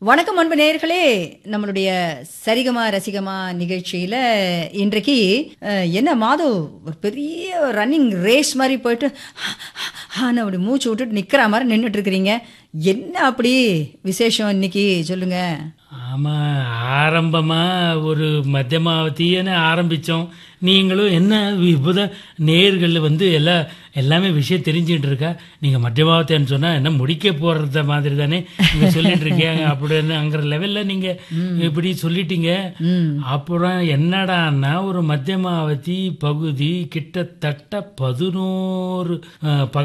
வணக்கம் அன்பு நேயர்களே நம்மளுடைய சரிகமா ரசிகமா நிகழ்ச்சியில இன்றைக்கு அஹ், என்ன மாது ஒரு பெரிய ரன்னிங் ரேஸ் மாதிரி போயிட்டு ஆனா அப்படி மூச்சு விட்டுட்டு நிக்கிற மாதிரி நின்றுட்டு இருக்கிறீங்க என்ன அப்படி விசேஷம் இன்னைக்கு சொல்லுங்க ஆமா ஆரம்பமா ஒரு மத்தியமாவத்தின்னு ஆரம்பிச்சோம் நீங்களும் என்ன இப்போத நேர்கள் வந்து எல்லா எல்லாமே விஷயம் தெரிஞ்சுட்டு இருக்கா நீங்க மத்தியமாவத்தின்னு சொன்னா என்ன முடிக்க போறத மாதிரி தானே நீங்க சொல்லிட்டு இருக்கீங்க அப்படின்னு அங்கிற லெவல்ல நீங்க இப்படி சொல்லிட்டீங்க அப்புறம் என்னடான்னா ஒரு மத்தியமாவதி பகுதி கிட்டத்தட்ட பதினோரு அஹ்,